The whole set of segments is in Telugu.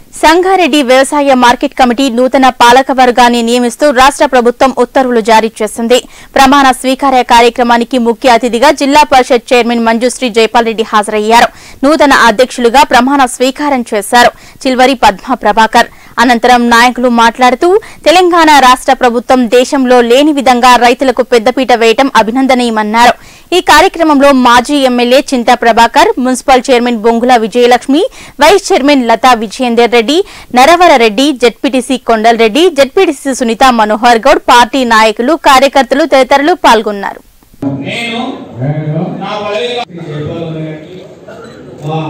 సంగారెడ్డి వ్యవసాయ మార్కెట్ కమిటీ నూతన పాలక వర్గాన్ని నియమిస్తూ రాష్ట్ర ప్రభుత్వం ఉత్తర్వులు జారీ చేసింది ప్రమాణ స్వీకార కార్యక్రమానికి ముఖ్య అతిథిగా జిల్లా పరిషత్ చైర్మన్ మంజుశ్రీ జైపాల్ రెడ్డి హాజరయ్యారు నూతన అధ్యక్షులుగా ప్రమాణ స్వీకారం చేశారు చిల్వరి పద్మ ప్రభాకర్ అనంతరం నాయకులు మాట్లాడుతూ తెలంగాణ రాష్ట్ర ప్రభుత్వం దేశంలో లేని విధంగా రైతులకు పెద్దపీట వేయటం అభినందనీయమన్నారు ఈ కార్యక్రమంలో మాజీ MLA Chinta Prabhakar municipal chairman Bongula Vijayalakshmi vice chairman Latha Vijayender Reddy Naravara Reddy ZPTC Kondal Reddy ZPTC Sunitha Manohar Goud party నాయకులు కార్యకర్తలు తదితరులు పాల్గొన్నారు నేను నేను నా పదవిగా శ్రీ జయపాల్ గారికి మా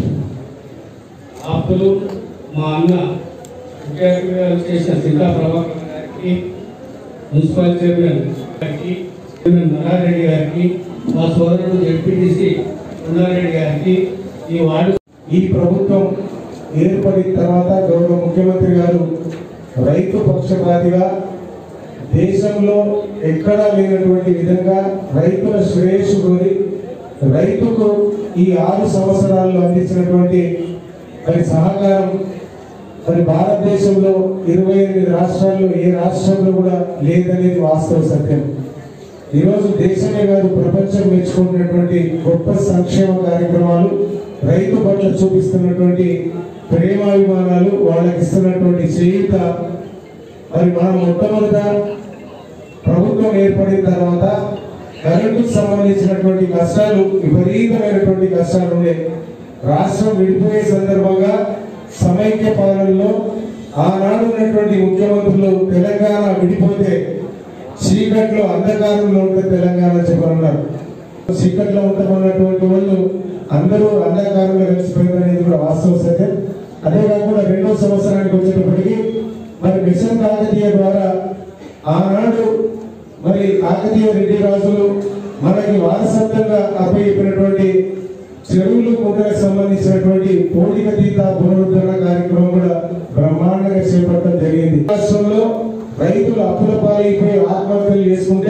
ఆప్తులు మా అన్న ముఖ్య అతిథిగా చేసిన సీతా ప్రభాకర్ గారికి మున్సిపల్ చైర్మన్ గారికి చైర్మన్ నల్లారెడ్డి గారికి మా సోదరుడు జడ్పీటీసీ నల్లారెడ్డి గారికి ఈ వార్డు ఈ ప్రభుత్వం ఏర్పడిన తర్వాత గౌరవ ముఖ్యమంత్రి గారు రైతు పక్షపాతిగా దేశంలో ఎక్కడా లేనటువంటి విధంగా రైతుల శ్రేయస్సు కోరి రైతుకు ఈ ఆరు సంవత్సరాల్లో అందించినటువంటి మరి సహకారం మరి భారతదేశంలో ఇరవై ఎనిమిది రాష్ట్రాల్లో ఏ రాష్ట్రంలో కూడా లేదనేది వాస్తవ సత్యం ఈరోజు దేశమే కాదు ప్రపంచం మెచ్చుకుంటున్నటువంటి గొప్ప సంక్షేమ కార్యక్రమాలు రైతు పట్ల చూపిస్తున్నటువంటి ప్రేమాభిమానాలు వాళ్ళకి ఇస్తున్నటువంటి చేయుత మరి మనం మొట్టమొదట ప్రభుత్వం ఏర్పడిన తర్వాత కరెంటుకు సంబంధించినటువంటి కష్టాలు విపరీతమైనటువంటి కష్టాలు ఉండే రాష్ట్రం విడిపోయే సందర్భంగా సమైక్య పాలనలో ఆనాడు ఉన్నటువంటి ముఖ్యమంత్రులు తెలంగాణ విడిపోతే చీకట్లో అంధకారంలో ఉంటే తెలంగాణ చెప్పనున్నారు చీకట్లో ఉంటామన్నటువంటి వాళ్ళు అందరూ అంధకారంలో కలిసిపోయింది అనేది కూడా వాస్తవ సత్యం అదే కాకుండా రెండో సంవత్సరానికి వచ్చేటప్పటికి మరి మిషన్ కాకతీయ ద్వారా ఆనాడు మరి కాకతీయ రెడ్డి రాజులు మనకి వారసత్వంగా అప్పగిపోయినటువంటి చెరువులు కుంటలకు సంబంధించినటువంటి పోలిక తీత పునరుద్ధరణ కార్యక్రమం కూడా బ్రహ్మాండంగా చేపట్టడం జరిగింది రాష్ట్రంలో రైతులు అప్పుల పాలైపోయి ఆత్మహత్యలు చేసుకుంటే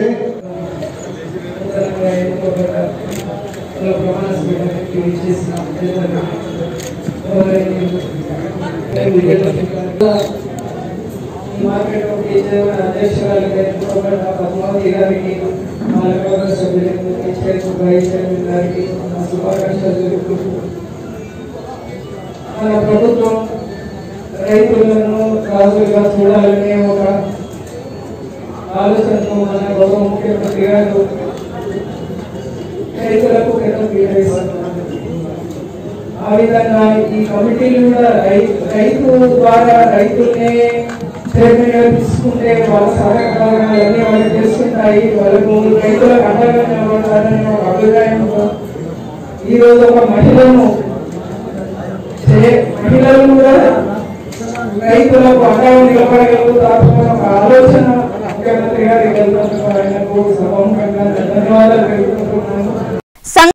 మార్కెట్ అధ్యక్షురాలు పద్మావతి గారికి మాలగౌరవ సభ్యులకు చైర్మన్ వైస్ చైర్మన్ గారికి నా శుభాకాంక్షలు తెలుపుకుంటూ మన ప్రభుత్వం రైతులను రాజులుగా చూడాలనే ఒక ఆలోచనతో మన గౌరవ ముఖ్యమంత్రి గారు రైతులకు పెద్ద పీట వేస్తున్నారు ఆ విధంగా ఈ కమిటీలు కూడా రై- రైతు ద్వారా రైతుల్నే చైర్మన్గా తీసుకుంటే వాళ్ళ సహకారాలన్నీ వాళ్ళకి తెలుస్తుంటాయి వాళ్ళకు రైతులకు అండగా నిలబడతారనే ఒక అభిప్రాయంతో ఈ రోజు ఒక మహిళను చే- మహిళలు కూడా రైతులకు అండగా నిలబడగలుగుతారు అనే ఒక ఆలోచన ముఖ్యమంత్రి గారికి వెళ్తున్నందుకు ఆయనకు సభముఖంగా ధన్యవాదాలు తెలుపుకుంటున్నాను